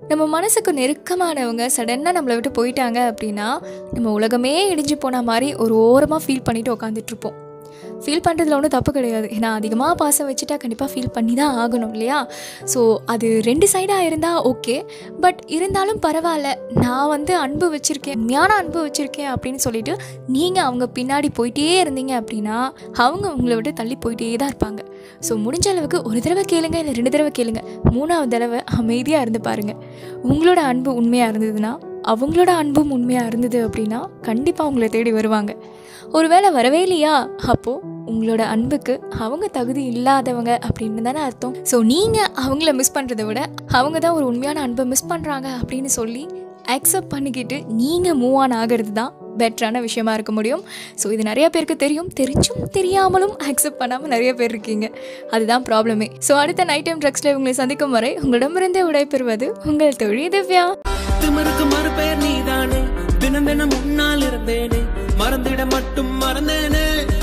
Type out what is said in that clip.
நம்ம மனசுக்கு நெருக்கமானவங்க சடனாக நம்மளை விட்டு போயிட்டாங்க அப்படின்னா நம்ம உலகமே இடிஞ்சு போன மாதிரி ஒரு ஓரமாக ஃபீல் பண்ணிட்டு உட்காந்துட்ருப்போம் ஃபீல் பண்ணுறதுல ஒன்றும் தப்பு கிடையாது ஏன்னா அதிகமாக பாசம் வச்சுட்டா கண்டிப்பாக ஃபீல் பண்ணி தான் ஆகணும் இல்லையா ஸோ அது ரெண்டு சைடாக இருந்தால் ஓகே பட் இருந்தாலும் பரவாயில்ல நான் வந்து அன்பு வச்சுருக்கேன் உண்மையான அன்பு வச்சுருக்கேன் அப்படின்னு சொல்லிட்டு நீங்கள் அவங்க பின்னாடி போயிட்டே இருந்தீங்க அப்படின்னா அவங்க உங்களை விட்டு தள்ளி போயிட்டே தான் இருப்பாங்க ஸோ முடிஞ்ச அளவுக்கு ஒரு தடவை கேளுங்க இல்லை ரெண்டு தடவை கேளுங்க மூணாவது தடவை அமைதியாக இருந்து பாருங்கள் உங்களோட அன்பு உண்மையாக இருந்ததுன்னா அவங்களோட அன்பும் உண்மையாக இருந்தது அப்படின்னா கண்டிப்பாக உங்களை தேடி வருவாங்க ஒருவேளை வரவே இல்லையா அப்போது உங்களோட அன்புக்கு அவங்க தகுதி இல்லாதவங்க அப்படின்னு தானே அர்த்தம் ஸோ நீங்கள் அவங்கள மிஸ் பண்ணுறதை விட அவங்க தான் ஒரு உண்மையான அன்பை மிஸ் பண்ணுறாங்க அப்படின்னு சொல்லி அக்செப்ட் பண்ணிக்கிட்டு நீங்கள் மூவ் ஆன் ஆகிறது தான் பெட்டரான விஷயமா இருக்க முடியும் ஸோ இது நிறைய பேருக்கு தெரியும் தெரிஞ்சும் தெரியாமலும் அக்செப்ட் பண்ணாமல் நிறைய பேர் இருக்கீங்க அதுதான் ப்ராப்ளமே ஸோ அடுத்த நைட் டைம் ட்ரக்ஸில் உங்களை சந்திக்கும் வரை உங்களிடமிருந்தே விடைபெறுவது உங்கள் தொழில் திவ்யா திமிருக்கு மறுபெயர் நீதானே தினம் தினம் முன்னால் இருந்தேனே மறந்திட மட்டும் மறந்தேனே